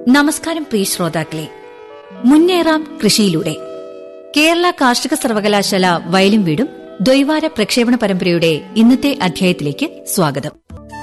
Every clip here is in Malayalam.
നമസ്കാരം പ്രിയ ശ്രോതാക്കളെ മുന്നേറാം കൃഷിയിലൂടെ കേരള കാർഷിക സർവകലാശാല വയലും വീടും ദ്വൈവാര പ്രക്ഷേപണ പരമ്പരയുടെ ഇന്നത്തെ അധ്യായത്തിലേക്ക് സ്വാഗതം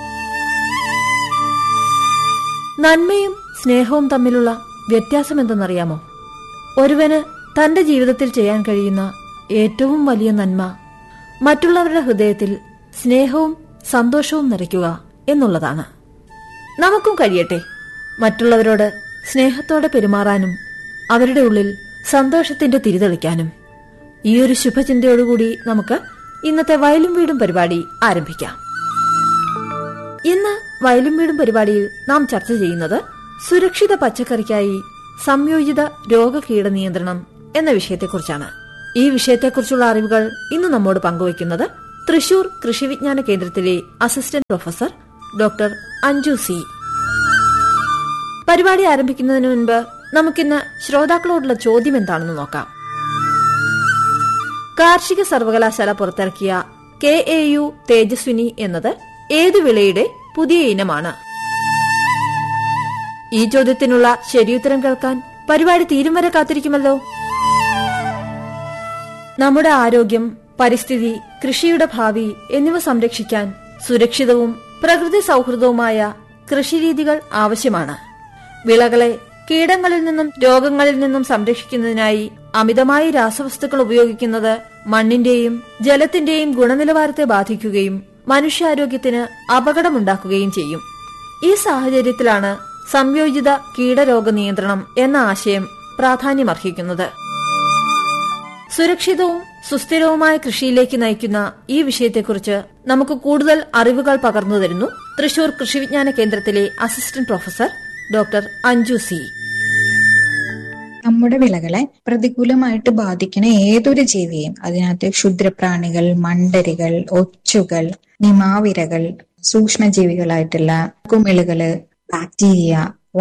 നന്മയും സ്നേഹവും തമ്മിലുള്ള വ്യത്യാസം എന്തെന്നറിയാമോ ഒരുവന് തന്റെ ജീവിതത്തിൽ ചെയ്യാൻ കഴിയുന്ന ഏറ്റവും വലിയ നന്മ മറ്റുള്ളവരുടെ ഹൃദയത്തിൽ സ്നേഹവും സന്തോഷവും നിറയ്ക്കുക എന്നുള്ളതാണ് നമുക്കും കഴിയട്ടെ മറ്റുള്ളവരോട് സ്നേഹത്തോടെ പെരുമാറാനും അവരുടെ ഉള്ളിൽ സന്തോഷത്തിന്റെ തിരിതെളിക്കാനും ഈ ഒരു ശുഭചിന്തയോടുകൂടി നമുക്ക് ഇന്നത്തെ വയലും വീടും പരിപാടി ആരംഭിക്കാം ഇന്ന് വയലും വീടും പരിപാടിയിൽ നാം ചർച്ച ചെയ്യുന്നത് സുരക്ഷിത പച്ചക്കറിക്കായി സംയോജിത രോഗകീട നിയന്ത്രണം എന്ന വിഷയത്തെക്കുറിച്ചാണ് ഈ വിഷയത്തെക്കുറിച്ചുള്ള അറിവുകൾ ഇന്ന് നമ്മോട് പങ്കുവയ്ക്കുന്നത് തൃശൂർ കൃഷിവിജ്ഞാന കേന്ദ്രത്തിലെ assistant professor doctor Anju C പരിപാടി ആരംഭിക്കുന്നതിന് മുൻപ് നമുക്കിന്ന് ശ്രോതാക്കളോടുള്ള ചോദ്യം എന്താണെന്ന് നോക്കാം കാർഷിക സർവകലാശാല പുറത്തിറക്കിയ കെ എ യു തേജസ്വിനി എന്നത് ഏത് വിളയുടെ പുതിയ ഇനമാണ് ഈ ചോദ്യത്തിനുള്ള ശരിയുത്തരം കേൾക്കാൻ പരിപാടി തീരും വരെ കാത്തിരിക്കുമല്ലോ നമ്മുടെ ആരോഗ്യം പരിസ്ഥിതി കൃഷിയുടെ ഭാവി എന്നിവ സംരക്ഷിക്കാൻ സുരക്ഷിതവും പ്രകൃതി സൗഹൃദവുമായ കൃഷിരീതികൾ ആവശ്യമാണ് വിളകളെ കീടങ്ങളിൽ നിന്നും രോഗങ്ങളിൽ നിന്നും സംരക്ഷിക്കുന്നതിനായി അമിതമായി രാസവസ്തുക്കൾ ഉപയോഗിക്കുന്നത് മണ്ണിന്റെയും ജലത്തിന്റെയും ഗുണനിലവാരത്തെ ബാധിക്കുകയും മനുഷ്യാരോഗ്യത്തിന് അപകടമുണ്ടാക്കുകയും ചെയ്യും ഈ സാഹചര്യത്തിലാണ് സംയോജിത കീടരോഗ നിയന്ത്രണം എന്ന ആശയം പ്രാധാന്യമർഹിക്കുന്നത് സുരക്ഷിതവും സുസ്ഥിരവുമായ കൃഷിയിലേക്ക് നയിക്കുന്ന ഈ വിഷയത്തെക്കുറിച്ച് നമുക്ക് കൂടുതൽ അറിവുകൾ പകർന്നു തരുന്നു തൃശൂർ കൃഷിവിജ്ഞാന കേന്ദ്രത്തിലെ assistant professor doctor Anju C നമ്മുടെ വിളകളെ പ്രതികൂലമായിട്ട് ബാധിക്കുന്ന ഏതൊരു ജീവിയെയും അതിനകത്ത് ക്ഷുദ്രപ്രാണികൾ മണ്ടരികൾ ഒച്ചുകൾ നിമാവിരകൾ സൂക്ഷ്മജീവികളായിട്ടുള്ള കുമിളുകള് ബാക്ടീരിയ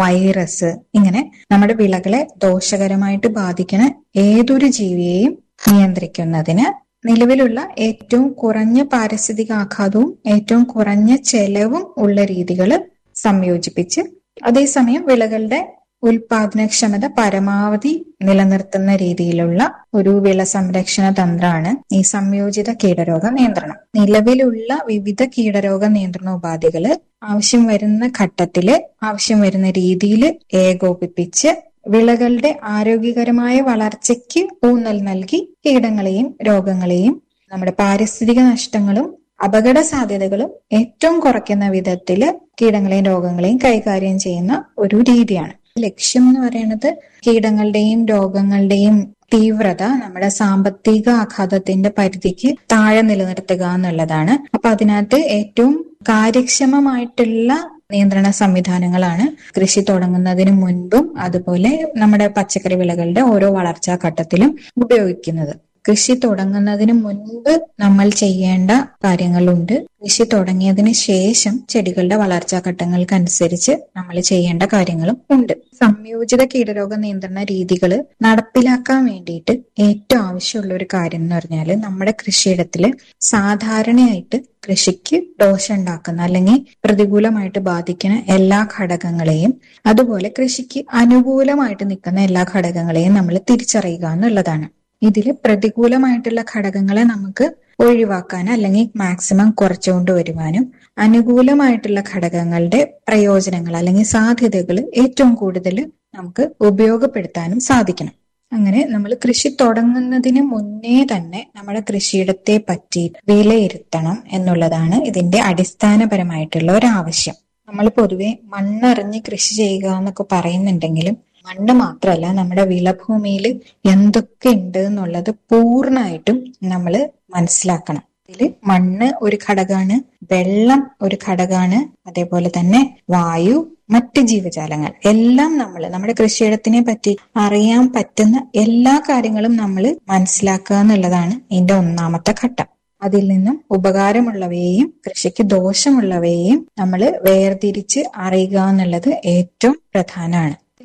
വൈറസ് ഇങ്ങനെ നമ്മുടെ വിളകളെ ദോഷകരമായിട്ട് ബാധിക്കുന്ന ഏതൊരു ജീവിയെയും നിയന്ത്രിക്കുന്നതിന് നിലവിലുള്ള ഏറ്റവും കുറഞ്ഞ പാരിസ്ഥിതിക ആഘാതവും ഏറ്റവും കുറഞ്ഞ ചെലവും ഉള്ള രീതികൾ സംയോജിപ്പിച്ച് അതേസമയം വിളകളുടെ ഉൽപാദനക്ഷമത പരമാവധി നിലനിർത്തുന്ന രീതിയിലുള്ള ഒരു വിള സംരക്ഷണ തന്ത്രമാണ് ഈ സംയോജിത കീടരോഗ നിയന്ത്രണം നിലവിലുള്ള വിവിധ കീടരോഗ നിയന്ത്രണ ഉപാധികള് ആവശ്യം വരുന്ന ഘട്ടത്തില് ആവശ്യം വരുന്ന രീതിയിൽ ഏകോപിപ്പിച്ച് വിളകളുടെ ആരോഗ്യകരമായ വളർച്ചയ്ക്ക് ഊന്നൽ നൽകി കീടങ്ങളെയും രോഗങ്ങളെയും നമ്മുടെ പാരിസ്ഥിതിക നഷ്ടങ്ങളും അപകട സാധ്യതകളും ഏറ്റവും കുറയ്ക്കുന്ന വിധത്തില് കീടങ്ങളെയും രോഗങ്ങളെയും കൈകാര്യം ചെയ്യുന്ന ഒരു രീതിയാണ് ലക്ഷ്യം എന്ന് പറയുന്നത് കീടങ്ങളുടെയും രോഗങ്ങളുടെയും തീവ്രത നമ്മുടെ സാമ്പത്തിക ആഘാതത്തിന്റെ പരിധിക്ക് താഴെ നിലനിർത്തുക എന്നുള്ളതാണ് അപ്പൊ അതിനകത്ത് ഏറ്റവും കാര്യക്ഷമമായിട്ടുള്ള നിയന്ത്രണ സംവിധാനങ്ങളാണ് കൃഷി തുടങ്ങുന്നതിന് മുൻപും അതുപോലെ നമ്മുടെ പച്ചക്കറി വിളകളുടെ ഓരോ വളർച്ചാ ഘട്ടത്തിലും ഉപയോഗിക്കുന്നത് കൃഷി തുടങ്ങുന്നതിന് മുൻപ് നമ്മൾ ചെയ്യേണ്ട കാര്യങ്ങളുണ്ട് കൃഷി തുടങ്ങിയതിന് ശേഷം ചെടികളുടെ വളർച്ചാ ഘട്ടങ്ങൾക്കനുസരിച്ച് നമ്മൾ ചെയ്യേണ്ട കാര്യങ്ങളും ഉണ്ട് സംയോജിത കീടരോഗ നിയന്ത്രണ രീതികൾ നടപ്പിലാക്കാൻ വേണ്ടിയിട്ട് ഏറ്റവും ആവശ്യമുള്ള ഒരു കാര്യം എന്ന് പറഞ്ഞാൽ നമ്മുടെ കൃഷിയിടത്തില് സാധാരണയായിട്ട് കൃഷിക്ക് ദോഷം ഉണ്ടാക്കുന്ന അല്ലെങ്കിൽ പ്രതികൂലമായിട്ട് ബാധിക്കുന്ന എല്ലാ ഘടകങ്ങളെയും അതുപോലെ കൃഷിക്ക് അനുകൂലമായിട്ട് നിൽക്കുന്ന എല്ലാ ഘടകങ്ങളെയും നമ്മൾ തിരിച്ചറിയുക എന്നുള്ളതാണ് ഇതിൽ പ്രതികൂലമായിട്ടുള്ള ഘടകങ്ങളെ നമുക്ക് ഒഴിവാക്കാൻ അല്ലെങ്കിൽ മാക്സിമം കുറച്ചുകൊണ്ട് വരുവാനും അനുകൂലമായിട്ടുള്ള ഘടകങ്ങളുടെ പ്രയോജനങ്ങൾ അല്ലെങ്കിൽ സാധ്യതകൾ ഏറ്റവും കൂടുതൽ നമുക്ക് ഉപയോഗപ്പെടുത്താനും സാധിക്കണം അങ്ങനെ നമ്മൾ കൃഷി തുടങ്ങുന്നതിന് മുന്നേ തന്നെ നമ്മുടെ കൃഷിയിടത്തെ പറ്റി വിലയിരുത്തണം എന്നുള്ളതാണ് ഇതിന്റെ അടിസ്ഥാനപരമായിട്ടുള്ള ഒരു ആവശ്യം നമ്മൾ പൊതുവെ മണ്ണറിഞ്ഞ് കൃഷി ചെയ്യുക എന്നൊക്കെ പറയുന്നുണ്ടെങ്കിലും മണ്ണ് മാത്രമല്ല നമ്മുടെ വിളഭൂമിയിൽ എന്തൊക്കെ ഉണ്ട് എന്നുള്ളത് പൂർണ്ണമായിട്ടും നമ്മൾ മനസ്സിലാക്കണം ഇതിൽ മണ്ണ് ഒരു ഘടകമാണ് വെള്ളം ഒരു ഘടകമാണ് അതേപോലെ തന്നെ വായു മറ്റ് ജീവജാലങ്ങൾ എല്ലാം നമ്മൾ നമ്മുടെ കൃഷിയിടത്തിനെ പറ്റി അറിയാൻ പറ്റുന്ന എല്ലാ കാര്യങ്ങളും നമ്മൾ മനസ്സിലാക്കുക എന്നുള്ളതാണ് ഇതിന്റെ ഒന്നാമത്തെ ഘട്ടം അതിൽ നിന്നും ഉപകാരമുള്ളവയെയും കൃഷിക്ക് ദോഷമുള്ളവയെയും നമ്മൾ വേർതിരിച്ച് അറിയുക എന്നുള്ളത് ഏറ്റവും പ്രധാനമാണ്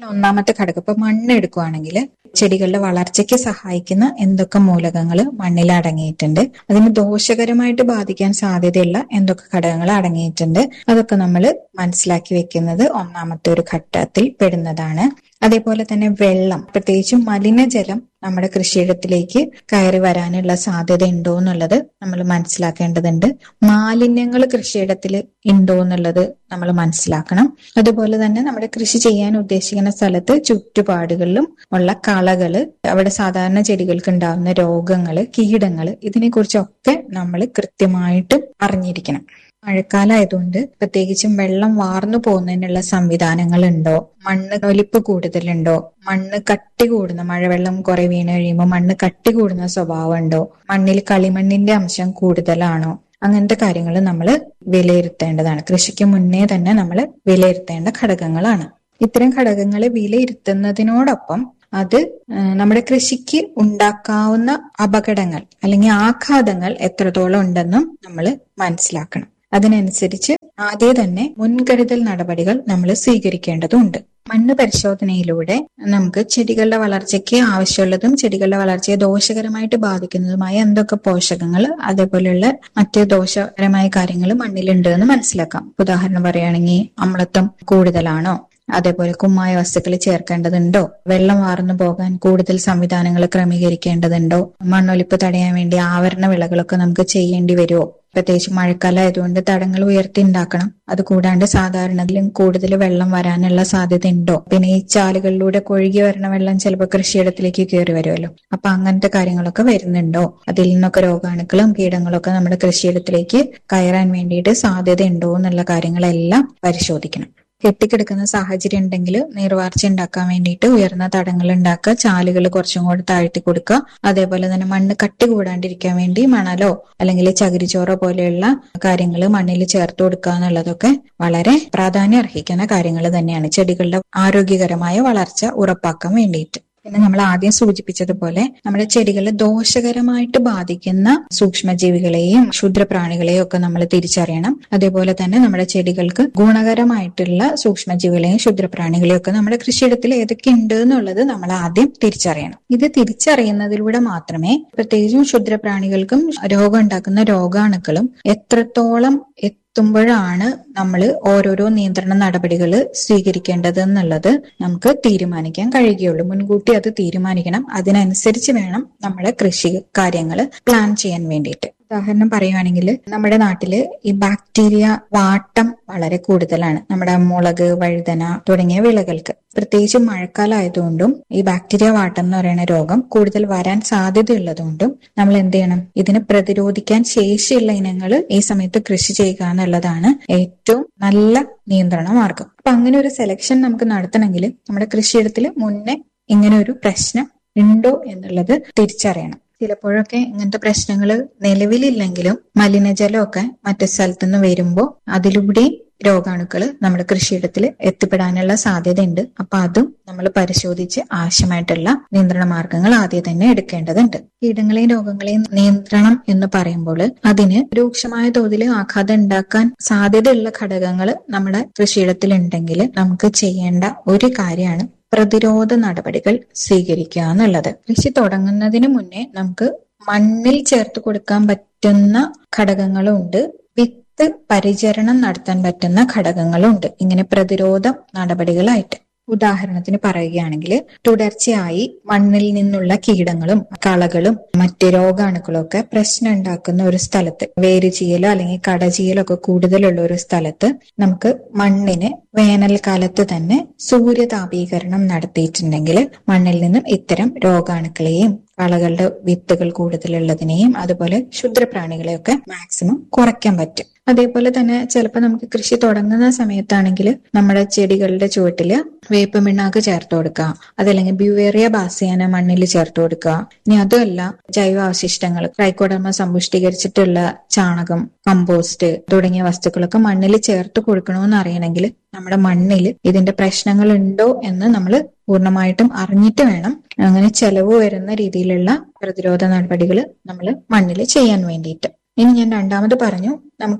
ഒന്നാമത്തെ ഘടകം ഇപ്പൊ മണ്ണ് എടുക്കുവാണെങ്കിൽ ചെടികളുടെ വളർച്ചയ്ക്ക് സഹായിക്കുന്ന എന്തൊക്കെ മൂലകങ്ങൾ മണ്ണിൽ അടങ്ങിയിട്ടുണ്ട് അതിന് ദോഷകരമായിട്ട് ബാധിക്കാൻ സാധ്യതയുള്ള എന്തൊക്കെ ഘടകങ്ങൾ അടങ്ങിയിട്ടുണ്ട് അതൊക്കെ നമ്മൾ മനസ്സിലാക്കി വെക്കുന്നത് ഒന്നാമത്തെ ഒരു ഘട്ടത്തിൽ പെടുന്നതാണ് അതേപോലെ തന്നെ വെള്ളം പ്രത്യേകിച്ചും മലിനജലം നമ്മുടെ കൃഷിയിടത്തിലേക്ക് കയറി വരാനുള്ള സാധ്യത ഉണ്ടോ എന്നുള്ളത് നമ്മൾ മനസ്സിലാക്കേണ്ടതുണ്ട് മാലിന്യങ്ങൾ കൃഷിയിടത്തിൽ ഉണ്ടോ എന്നുള്ളത് നമ്മൾ മനസ്സിലാക്കണം അതുപോലെ തന്നെ നമ്മുടെ കൃഷി ചെയ്യാൻ ഉദ്ദേശിക്കുന്ന സ്ഥലത്ത് ചുറ്റുപാടുകളിലും ഉള്ള കളകള് അവിടെ സാധാരണ ചെടികൾക്ക് ഉണ്ടാകുന്ന രോഗങ്ങള് കീടങ്ങള് ഇതിനെക്കുറിച്ചൊക്കെ നമ്മൾ കൃത്യമായിട്ട് അറിഞ്ഞിരിക്കണം മഴക്കാലമായതുകൊണ്ട് പ്രത്യേകിച്ചും വെള്ളം വാർന്നു പോകുന്നതിനുള്ള സംവിധാനങ്ങൾ ഉണ്ടോ മണ്ണ് ഒലിപ്പ് കൂടുതലുണ്ടോ മണ്ണ് കട്ടി കൂടുന്ന മഴവെള്ളം കുറെ വീണ് കഴിയുമ്പോൾ മണ്ണ് കട്ടി കൂടുന്ന സ്വഭാവം ഉണ്ടോ മണ്ണിൽ കളിമണ്ണിന്റെ അംശം കൂടുതലാണോ അങ്ങനത്തെ കാര്യങ്ങൾ നമ്മൾ വിലയിരുത്തേണ്ടതാണ് കൃഷിക്ക് മുന്നേ തന്നെ നമ്മൾ വിലയിരുത്തേണ്ട ഘടകങ്ങളാണ് ഇത്തരം ഘടകങ്ങൾ വിലയിരുത്തുന്നതിനോടൊപ്പം അത് നമ്മുടെ കൃഷിക്ക് ഉണ്ടാക്കാവുന്ന അപകടങ്ങൾ അല്ലെങ്കിൽ ആഘാതങ്ങൾ എത്രത്തോളം ഉണ്ടെന്നും നമ്മൾ മനസ്സിലാക്കണം അതിനനുസരിച്ച് ആദ്യം തന്നെ മുൻകരുതൽ നടപടികൾ നമ്മൾ സ്വീകരിക്കേണ്ടതുണ്ട് മണ്ണ് പരിശോധനയിലൂടെ നമുക്ക് ചെടികളുടെ വളർച്ചയ്ക്ക് ആവശ്യമുള്ളതും ചെടികളുടെ വളർച്ചയെ ദോഷകരമായിട്ട് ബാധിക്കുന്നതുമായ എന്തൊക്കെ പോഷകങ്ങൾ അതേപോലെയുള്ള മറ്റ് ദോഷകരമായ കാര്യങ്ങൾ മണ്ണിലുണ്ട് എന്ന് മനസ്സിലാക്കാം ഉദാഹരണം പറയുകയാണെങ്കിൽ അമ്ലത്വം കൂടുതലാണോ അതേപോലെ കുമ്മായ വസ്തുക്കൾ ചേർക്കേണ്ടതുണ്ടോ വെള്ളം വാർന്നു പോകാൻ കൂടുതൽ സംവിധാനങ്ങൾ ക്രമീകരിക്കേണ്ടതുണ്ടോ മണ്ണൊലിപ്പ് തടയാൻ വേണ്ടി ആവരണ വിളകളൊക്കെ നമുക്ക് ചെയ്യേണ്ടി വരുമോ പ്രത്യേകിച്ച് മഴക്കാലം ആയതുകൊണ്ട് തടങ്ങൾ ഉയർത്തി ഉണ്ടാക്കണം അത് കൂടാണ്ട് സാധാരണയിലും കൂടുതൽ വെള്ളം വരാനുള്ള സാധ്യത ഉണ്ടോ പിന്നെ ഈ ചാലുകളിലൂടെ കൊഴുകി വരുന്ന വെള്ളം ചിലപ്പോൾ കൃഷിയിടത്തിലേക്ക് കയറി വരുമല്ലോ അപ്പൊ അങ്ങനത്തെ കാര്യങ്ങളൊക്കെ വരുന്നുണ്ടോ അതിൽ നിന്നൊക്കെ രോഗാണുക്കളും കീടങ്ങളൊക്കെ നമ്മുടെ കൃഷിയിടത്തിലേക്ക് കയറാൻ വേണ്ടിയിട്ട് സാധ്യത ഉണ്ടോ എന്നുള്ള കാര്യങ്ങളെല്ലാം പരിശോധിക്കണം കെട്ടിക്കിടക്കുന്ന സാഹചര്യം ഉണ്ടെങ്കിൽ നീർവാർച്ച ഉണ്ടാക്കാൻ വേണ്ടിയിട്ട് ഉയർന്ന തടങ്ങൾ ഉണ്ടാക്കുക ചാലുകൾ കുറച്ചും കൂടെ താഴ്ത്തി കൊടുക്കുക അതേപോലെ തന്നെ മണ്ണ് കട്ടി കൂടാണ്ടിരിക്കാൻ വേണ്ടി മണലോ അല്ലെങ്കിൽ ചകിരിച്ചോറോ പോലെയുള്ള കാര്യങ്ങൾ മണ്ണിൽ ചേർത്ത് കൊടുക്കുക എന്നുള്ളതൊക്കെ വളരെ പ്രാധാന്യം അർഹിക്കുന്ന കാര്യങ്ങൾ തന്നെയാണ് ചെടികളുടെ ആരോഗ്യകരമായ വളർച്ച ഉറപ്പാക്കാൻ വേണ്ടിയിട്ട് പിന്നെ നമ്മൾ ആദ്യം സൂചിപ്പിച്ചതുപോലെ നമ്മുടെ ചെടികളെ ദോഷകരമായിട്ട് ബാധിക്കുന്ന സൂക്ഷ്മജീവികളെയും ക്ഷുദ്രപ്രാണികളെയും ഒക്കെ നമ്മൾ തിരിച്ചറിയണം അതേപോലെ തന്നെ നമ്മുടെ ചെടികൾക്ക് ഗുണകരമായിട്ടുള്ള സൂക്ഷ്മജീവികളെയും ക്ഷുദ്രപ്രാണികളെയും ഒക്കെ നമ്മുടെ കൃഷിയിടത്തിൽ ഏതൊക്കെ ഉണ്ട് എന്നുള്ളത് നമ്മൾ ആദ്യം തിരിച്ചറിയണം ഇത് തിരിച്ചറിയുന്നതിലൂടെ മാത്രമേ പ്രത്യേകിച്ചും ക്ഷുദ്രപ്രാണികൾക്കും രോഗം ഉണ്ടാക്കുന്ന രോഗാണുക്കളും എത്രത്തോളം എത്തുമ്പോഴാണ് നമ്മൾ ഓരോരോ നിയന്ത്രണ നടപടികൾ സ്വീകരിക്കേണ്ടത് എന്നുള്ളത് നമുക്ക് തീരുമാനിക്കാൻ കഴിയുകയുള്ളൂ മുൻകൂട്ടി അത് തീരുമാനിക്കണം അതിനനുസരിച്ച് വേണം നമ്മുടെ കൃഷി കാര്യങ്ങൾ പ്ലാൻ ചെയ്യാൻ വേണ്ടിയിട്ട് ഉദാഹരണം പറയുവാണെങ്കിൽ നമ്മുടെ നാട്ടില് ഈ ബാക്ടീരിയ വാട്ടം വളരെ കൂടുതലാണ് നമ്മുടെ മുളക് വഴുതന തുടങ്ങിയ വിളകൾക്ക് പ്രത്യേകിച്ച് മഴക്കാലം ആയതുകൊണ്ടും ഈ ബാക്ടീരിയ വാട്ടം എന്ന് പറയുന്ന രോഗം കൂടുതൽ വരാൻ സാധ്യതയുള്ളതുകൊണ്ടും നമ്മൾ എന്ത് ചെയ്യണം ഇതിനെ പ്രതിരോധിക്കാൻ ശേഷിയുള്ള ഇനങ്ങൾ ഈ സമയത്ത് കൃഷി ചെയ്യുക എന്നുള്ളതാണ് ഏറ്റവും നല്ല നിയന്ത്രണ മാർഗം അപ്പൊ അങ്ങനെ ഒരു സെലക്ഷൻ നമുക്ക് നടത്തണമെങ്കിൽ നമ്മുടെ കൃഷിയിടത്തിൽ മുന്നേ ഇങ്ങനെ ഒരു പ്രശ്നം ഉണ്ടോ എന്നുള്ളത് തിരിച്ചറിയണം ചിലപ്പോഴൊക്കെ ഇങ്ങനത്തെ പ്രശ്നങ്ങൾ നിലവിലില്ലെങ്കിലും മലിനജലമൊക്കെ മറ്റു സ്ഥലത്തുനിന്ന് വരുമ്പോൾ അതിലൂടെ രോഗാണുക്കൾ നമ്മുടെ കൃഷിയിടത്തിൽ എത്തിപ്പെടാനുള്ള സാധ്യതയുണ്ട് അപ്പൊ അതും നമ്മൾ പരിശോധിച്ച് ആവശ്യമായിട്ടുള്ള നിയന്ത്രണ മാർഗങ്ങൾ ആദ്യം തന്നെ എടുക്കേണ്ടതുണ്ട് കീടങ്ങളെയും രോഗങ്ങളെയും നിയന്ത്രണം എന്ന് പറയുമ്പോൾ അതിന് രൂക്ഷമായ തോതിൽ ആഘാതം ഉണ്ടാക്കാൻ സാധ്യതയുള്ള ഘടകങ്ങൾ നമ്മുടെ കൃഷിയിടത്തിൽ ഉണ്ടെങ്കിൽ നമുക്ക് ചെയ്യേണ്ട ഒരു കാര്യമാണ് പ്രതിരോധ നടപടികൾ സ്വീകരിക്കുക എന്നുള്ളത് കൃഷി തുടങ്ങുന്നതിന് മുന്നേ നമുക്ക് മണ്ണിൽ ചേർത്ത് കൊടുക്കാൻ പറ്റുന്ന ഘടകങ്ങളുണ്ട് വിത്ത് പരിചരണം നടത്താൻ പറ്റുന്ന ഘടകങ്ങളുണ്ട് ഇങ്ങനെ പ്രതിരോധ നടപടികളായിട്ട് ഉദാഹരണത്തിന് പറയുകയാണെങ്കിൽ തുടർച്ചയായി മണ്ണിൽ നിന്നുള്ള കീടങ്ങളും കളകളും മറ്റ് രോഗാണുക്കളും ഒക്കെ പ്രശ്നം ഉണ്ടാക്കുന്ന ഒരു സ്ഥലത്ത് വേരുചീയലോ അല്ലെങ്കിൽ കടചീയലോ ഒക്കെ കൂടുതലുള്ള ഒരു സ്ഥലത്ത് നമുക്ക് മണ്ണിന് വേനൽക്കാലത്ത് തന്നെ സൂര്യതാപീകരണം നടത്തിയിട്ടുണ്ടെങ്കിൽ മണ്ണിൽ നിന്നും ഇത്തരം രോഗാണുക്കളെയും കളകളുടെ വിത്തുകൾ കൂടുതലുള്ളതിനെയും അതുപോലെ ക്ഷുദ്രപ്രാണികളെയൊക്കെ മാക്സിമം കുറയ്ക്കാൻ പറ്റും അതേപോലെ തന്നെ ചിലപ്പോൾ നമുക്ക് കൃഷി തുടങ്ങുന്ന സമയത്താണെങ്കിൽ നമ്മുടെ ചെടികളുടെ ചുവട്ടില് വേപ്പ് മിണ്ണാക്ക് ചേർത്ത് കൊടുക്കുക അതല്ലെങ്കിൽ ബ്യൂവേറിയ ബാസിയാന മണ്ണിൽ ചേർത്ത് കൊടുക്കുക ഇനി അതുമല്ല ജൈവ അവശിഷ്ടങ്ങൾ ട്രൈക്കോഡർമ സമ്പുഷ്ടീകരിച്ചിട്ടുള്ള ചാണകം കമ്പോസ്റ്റ് തുടങ്ങിയ വസ്തുക്കളൊക്കെ മണ്ണിൽ ചേർത്ത് കൊടുക്കണമെന്ന് അറിയണമെങ്കിൽ നമ്മുടെ മണ്ണിൽ ഇതിന്റെ പ്രശ്നങ്ങൾ ഉണ്ടോ എന്ന് നമ്മൾ പൂർണ്ണമായിട്ടും അറിഞ്ഞിട്ട് വേണം അങ്ങനെ ചെലവ് വരുന്ന രീതിയിലുള്ള പ്രതിരോധ നടപടികൾ നമ്മൾ മണ്ണിൽ ചെയ്യാൻ വേണ്ടിയിട്ട് ഇനി ഞാൻ രണ്ടാമത് പറഞ്ഞു നമുക്ക്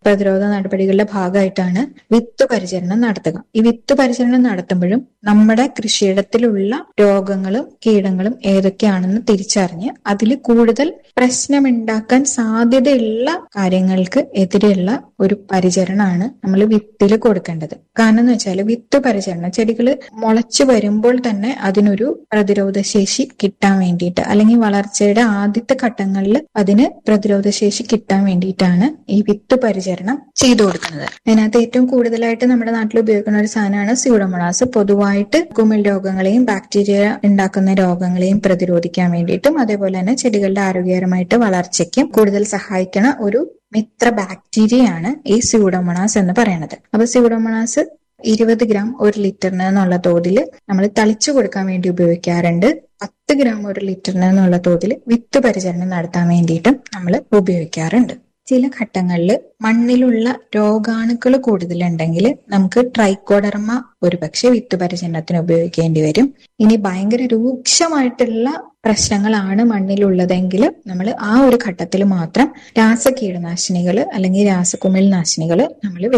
പ്രതിരോധ നടപടികളുടെ ഭാഗമായിട്ടാണ് വിത്ത് പരിചരണം നടത്തുക ഈ വിത്ത് പരിചരണം നടത്തുമ്പോഴും നമ്മുടെ കൃഷിയിടത്തിലുള്ള രോഗങ്ങളും കീടങ്ങളും ഏതൊക്കെയാണെന്ന് തിരിച്ചറിഞ്ഞ് അതിൽ കൂടുതൽ പ്രശ്നമുണ്ടാക്കാൻ സാധ്യതയുള്ള കാര്യങ്ങൾക്ക് എതിരെയുള്ള ഒരു പരിചരണമാണ് നമ്മൾ വിത്തിൽ കൊടുക്കേണ്ടത് കാരണം എന്ന് വെച്ചാൽ വിത്ത് പരിചരണം ചെടികൾ മുളച്ചു വരുമ്പോൾ തന്നെ അതിനൊരു പ്രതിരോധ ശേഷി കിട്ടാൻ വേണ്ടിയിട്ട് അല്ലെങ്കിൽ വളർച്ചയുടെ ആദ്യത്തെ ഘട്ടങ്ങളിൽ അതിന് പ്രതിരോധ ശേഷി കിട്ടാൻ വേണ്ടിയിട്ടാണ് ഈ വിത്ത് പരിചരണം ചെയ്തു കൊടുക്കുന്നത് അതിനകത്ത് ഏറ്റവും കൂടുതലായിട്ട് നമ്മുടെ നാട്ടിൽ ഉപയോഗിക്കുന്ന ഒരു സാധനമാണ് സ്യൂഡോമോണാസ് പൊതുവായിട്ട് കുമിൾ രോഗങ്ങളെയും ബാക്ടീരിയ ഉണ്ടാക്കുന്ന രോഗങ്ങളെയും പ്രതിരോധിക്കാൻ വേണ്ടിയിട്ടും അതേപോലെ തന്നെ ചെടികളുടെ ആരോഗ്യകരമായിട്ട് വളർച്ചയ്ക്കും കൂടുതൽ സഹായിക്കുന്ന ഒരു മിത്ര ബാക്ടീരിയയാണ് ഈ സ്യൂഡോമോണാസ് എന്ന് പറയുന്നത് അപ്പൊ സ്യൂഡോമോണാസ് ഇരുപത് ഗ്രാം ഒരു ലിറ്ററിന് എന്നുള്ള തോതിൽ നമ്മൾ തളിച്ചു കൊടുക്കാൻ വേണ്ടി ഉപയോഗിക്കാറുണ്ട് പത്ത് ഗ്രാം ഒരു ലിറ്ററിന് എന്നുള്ള തോതിൽ വിത്ത് പരിചരണം നടത്താൻ വേണ്ടിയിട്ടും നമ്മൾ ഉപയോഗിക്കാറുണ്ട് ചില ഘട്ടങ്ങളിൽ മണ്ണിലുള്ള രോഗാണുക്കൾ കൂടുതലുണ്ടെങ്കിൽ നമുക്ക് ട്രൈക്കോഡർമ ഒരുപക്ഷെ വിത്ത് പരിചരണത്തിന് ഉപയോഗിക്കേണ്ടി വരും ഇനി ഭയങ്കര രൂക്ഷമായിട്ടുള്ള പ്രശ്നങ്ങളാണ് മണ്ണിലുള്ളതെങ്കിൽ നമ്മൾ ആ ഒരു ഘട്ടത്തിൽ മാത്രം രാസ കീടനാശിനികൾ അല്ലെങ്കിൽ രാസകുമിൾ നാശിനികൾ നമ്മൾ